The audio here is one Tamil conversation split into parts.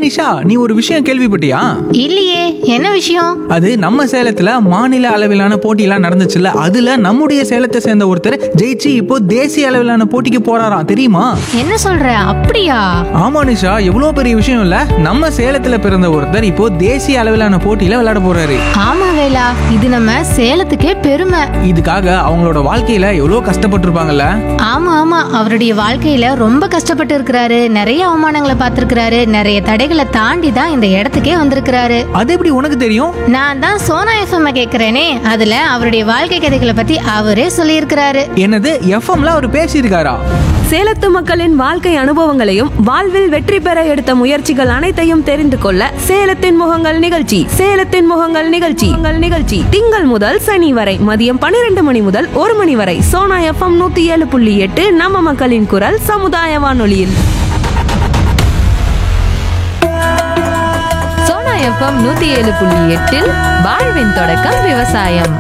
நிஷா நீ ஒரு விஷயம் கேள்விப்பட்டியா இல்லையே என்ன விஷயம் அது நம்ம சேலத்துல மாநில அளவிலான போட்டியெல்லாம் நடந்துச்சுல்ல அதுல நம்முடைய சேலத்தை சேர்ந்த ஒருத்தர் ஜெயிச்சு இப்போ தேசிய அளவிலான போட்டிக்கு போறாராம் தெரியுமா என்ன சொல்ற அப்படியா ஆமா நிஷா எவ்வளவு பெரிய விஷயம் இல்ல நம்ம சேலத்துல பிறந்த ஒருத்தர் இப்போ தேசிய அளவிலான போட்டியில விளையாட போறாரு ஆமா வேலா இது நம்ம சேலத்துக்கே பெருமை இதுக்காக அவங்களோட வாழ்க்கையில எவ்வளவு கஷ்டப்பட்டிருப்பாங்கல்ல ஆமா ஆமா அவருடைய வாழ்க்கையில ரொம்ப கஷ்டப்பட்டு இருக்கிறாரு நிறைய அவமானங்களை பார்த்திருக்கிறாரு நிறைய தடைகளை தாண்டி தான் இந்த இடத்துக்கே வந்திருக்கிறாரு அது எப்படி உனக்கு தெரியும் நான் தான் சோனா எஃப்எம் கேக்குறேனே அதுல அவருடைய வாழ்க்கை கதைகளை பத்தி அவரே சொல்லியிருக்கிறாரு என்னது எஃப்எம்ல அவர் பேசியிருக்காரா சேலத்து மக்களின் வாழ்க்கை அனுபவங்களையும் வாழ்வில் வெற்றி பெற எடுத்த முயற்சிகள் அனைத்தையும் தெரிந்து கொள்ள சேலத்தின் முகங்கள் நிகழ்ச்சி சேலத்தின் முகங்கள் நிகழ்ச்சி உங்கள் நிகழ்ச்சி திங்கள் முதல் சனி வரை மதியம் பன்னிரண்டு மணி முதல் ஒரு மணி வரை சோனா எஃப்எம் நூத்தி ஏழு புள்ளி எட்டு நம்ம மக்களின் குரல் சமுதாய வானொலியில் சோனா எஃப்எம் நூத்தி ஏழு புள்ளி எட்டில் வாழ்வின் தொடக்கம் விவசாயம்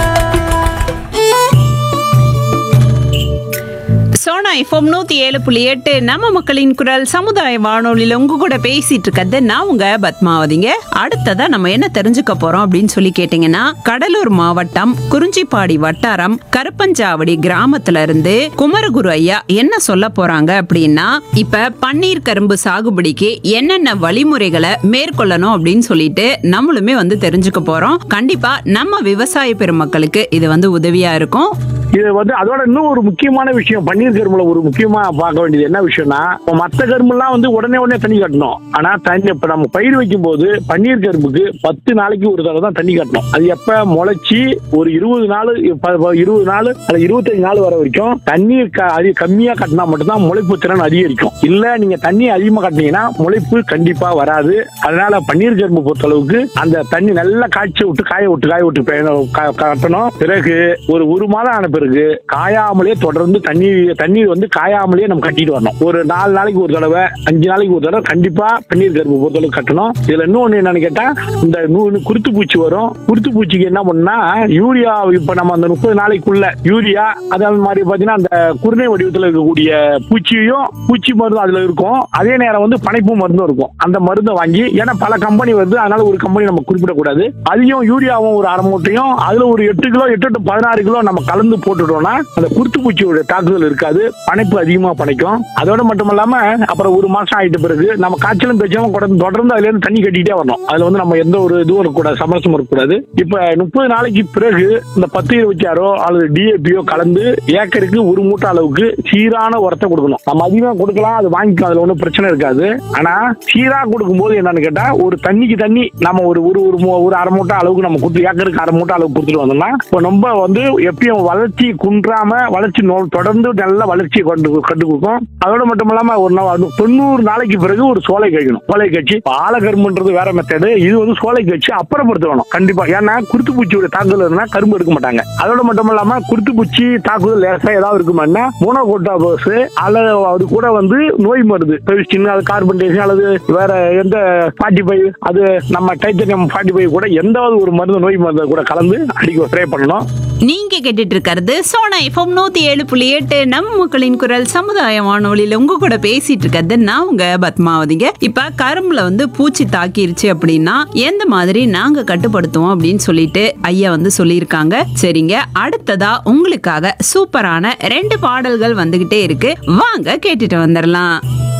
சோனா எஃப்எம் நூத்தி ஏழு புள்ளி எட்டு நம்ம மக்களின் குரல் சமுதாய வானொலியில உங்க கூட பேசிட்டு இருக்கிறது நான் உங்க பத்மாவதிங்க அடுத்ததா நம்ம என்ன தெரிஞ்சுக்க போறோம் அப்படின்னு சொல்லி கேட்டீங்கன்னா கடலூர் மாவட்டம் குறிஞ்சிப்பாடி வட்டாரம் கருப்பஞ்சாவடி கிராமத்துல இருந்து குமரகுரு ஐயா என்ன சொல்ல போறாங்க அப்படின்னா இப்ப பன்னீர் கரும்பு சாகுபடிக்கு என்னென்ன வழிமுறைகளை மேற்கொள்ளணும் அப்படின்னு சொல்லிட்டு நம்மளுமே வந்து தெரிஞ்சுக்க போறோம் கண்டிப்பா நம்ம விவசாய பெருமக்களுக்கு இது வந்து உதவியா இருக்கும் இது வந்து அதோட இன்னும் ஒரு முக்கியமான விஷயம் பன்னீர் கரும்புல ஒரு முக்கியமா பார்க்க வேண்டியது என்ன விஷயம்னா இப்ப மத்த கரும்புலாம் வந்து உடனே உடனே தண்ணி கட்டணும் ஆனா தண்ணி இப்ப நம்ம பயிர் வைக்கும் போது பன்னீர் கரும்புக்கு பத்து நாளைக்கு ஒரு தடவை தான் தண்ணி கட்டணும் அது எப்ப முளைச்சி ஒரு இருபது நாள் ப- ப- இருபது நாள் அல்லது இருபத்தஞ்சு நாள் வர வரைக்கும் தண்ணீர் க- அதிக கம்மியா கட்டினா மட்டும்தான் முளைப்பு திறன் அதிகரிக்கும் இல்ல நீங்க தண்ணி அதிகமா கட்டினீங்கன்னா முளைப்பு கண்டிப்பா வராது அதனால பன்னீர் கரும்பு பொறுத்த அளவுக்கு அந்த தண்ணி நல்லா காய்ச்சி விட்டு காய விட்டு காய விட்டு பே- க- கட்டணும் பிறகு ஒரு ஒரு மாதம் ஆன பிறகு காயாமலே தொடர்ந்து தண்ணீர் தண்ணீர் வந்து காயாமலே நம்ம கட்டிட்டு வரணும் ஒரு நாலு நாளைக்கு ஒரு தடவை அஞ்சு நாளைக்கு ஒரு தடவை கண்டிப்பா பன்னீர் கரும்பு பொறுத்த அளவுக்கு கட்டணும் இதுல இன்னொன்னு என்னன்னு கேட்டா இந்த நூ- குருத்து பூச்சி வரும் குருத்து பூச்சிக்கு என்ன பண்ணா யூரியா இப்ப நம்ம அந்த முப்பது நாளைக்குள்ள யூரியா அதே மாதிரி பாத்தீங்கன்னா அந்த குருணை வடிவத்துல இருக்கக்கூடிய பூச்சியும் பூச்சி மருந்து அதுல இருக்கும் அதே நேரம் வந்து பனைப்பு மருந்தும் இருக்கும் அந்த மருந்தை வாங்கி ஏன்னா பல கம்பெனி வருது அதனால ஒரு கம்பெனி நம்ம குறிப்பிடக்கூடாது அதையும் யூரியாவும் ஒரு அரை மூட்டையும் அதுல ஒரு எட்டு கிலோ எட்டு to பதினாறு கிலோ நம்ம கலந்து போட்டுட்டோம்னா அந்த குருத்து பூச்சியோட தாக்குதல் இருக்காது பனைப்பு அதிகமா பனைக்கும் அதோட மட்டும் இல்லாம அப்புறம் ஒரு மாசம் ஆயிட்ட பிறகு நம்ம காய்ச்சலும் பேச்சாலும் தொடர்ந்து தொடர்ந்து அதுல இருந்து தண்ணி கட்டிட்டே வரணும் அதுல வந்து நம்ம எந்த ஒரு இதுவும் இருக்கக்கூடாது சமரசம் இருக்கக்கூடாது இப்ப முப்பது நாளைக்கு பிறகு இந்த பத்து இருபத்தி ஆறோ அல்லது டிஏபியோ கலந்து ஏக்கருக்கு ஒரு மூட்டை அளவுக்கு சீரான உரத்தை கொடுக்கணும் நம்ம அதிகமா கொடுக்கலாம் அது வாங்கிக்கலாம் அதுல ஒன்றும் பிரச்சனை இருக்காது ஆனா சீரா கொடுக்கும்போது என்னன்னு கேட்டா ஒரு தண்ணிக்கு தண்ணி நம்ம ஒரு ஒரு ஒரு மூ- ஒரு அரை மூட்டை அளவுக்கு நம்ம கொடுத்து ஏக்கருக்கு அரை மூட்டை அளவுக்கு கொடுத்துட்டு வந்தோம்னா இப்போ நம்ம வந்து எப்பயும் வளர்ச்சி குன்றாம வளர்ச்சி நோ- தொடர்ந்து நல்ல வளர்ச்சியை கொண்டு கண்டு கொடுக்கும் அதோட மட்டும் இல்லாம ஒரு நா- அது தொண்ணூறு நாளைக்கு பிறகு ஒரு சோலை கழிக்கணும் சோலை கட்சி ஆலகரும்புன்றது வேற மெத்தடு இது வந்து சோலை கட்சி அப்புறப்படுத்த வேணும் கண்டிப்பா ஏன்னா குருத்து பூச்சியோட தாக்குதல் இருந்தா கரும்பு எடுக்க மாட்டாங்க அதோட மட்டும் இல்லாம குருத்து பூச்சி தாக்குதல் லேசா ஏதாவது இருக்குமான்னா மோனோகோட்டாபோஸ் அல்லது அது கூட வந்து நோய் மருந்து பெவிஸ்டின் அது கார்பன் டை அல்லது வேற எந்த ஃபார்ட்டி ஃபைவ் அது நம்ம டைட்டனியம் ஃபார்ட்டி ஃபைவ் கூட எந்தாவது ஒரு மருந்து நோய் மருந்து கூட கலந்து அடிக்க ஸ்ப்ரே பண்ணணும் நீங்க கேட்டுட்டு இருக்கிறது சோனா எஃப்எம் நூத்தி ஏழு புள்ளி எட்டு நம்ம மக்களின் குரல் சமுதாய வானொலியில உங்க கூட பேசிட்டு இருக்கிறது நான் உங்க பத்மாவதிங்க இப்ப கரும்புல வந்து பூச்சி தாக்கிருச்சு அப்படின்னா எந்த மாதிரி நாங்க கட்டுப்படுத்துவோம் அப்படின்னு சொல்லிட்டு ஐயா வந்து சொல்லியிருக்காங்க சரிங்க அடுத்ததா உங்களுக்காக சூப்பரான ரெண்டு பாடல்கள் வந்துகிட்டே இருக்கு வாங்க கேட்டுட்டு வந்துடலாம்